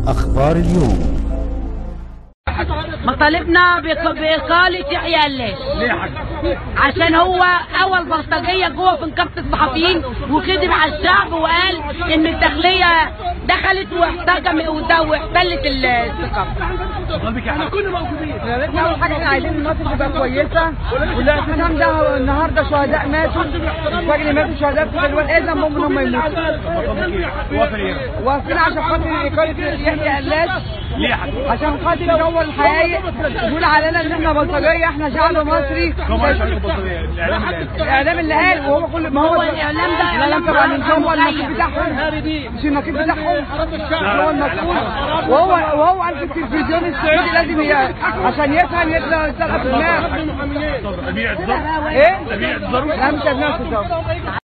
أخبار اليوم مطالبنا بإق- بإقالة يحيى اللاش ليه يا حاج؟ عشان هو أول بلطجية جوه في نقابة الصحفيين وكذب على الشعب وقال إن الداخلية دخلت واحتكم وده- واحتلت الثقافة قلبك يا حاج احنا اول حاجه احنا عايزين مصر تبقى كويسه والاعتصام ده النهارده شهداء ماتوا الراجل ماتوا شهداء في حلوان ايه ذنبهم ان هم يموتوا وافر ايه؟ واقفين عشان خاطر اقاله يحيى قلاش ليه يا حاج؟ عشان خاطر يدور الحقائق يقول علينا ان احنا بلطجيه احنا شعب مصري كم عايش عليكم بلطجية؟ الاعلام اللي قال. الاعلام اللي قال وهو كل ما هو هو الإعلام ده الاعلام إعلام طبعا هو النقيب مزيف. بتاعهم مش النقيب بتاعهم هو المسؤول وهو وهو قال في التلفزيون السعودي لازم ي- عشان يفهم يطلع يطلع في دماغ طب ابيع الزر ايه؟ ابيع الزر لا مش ابناء الصدام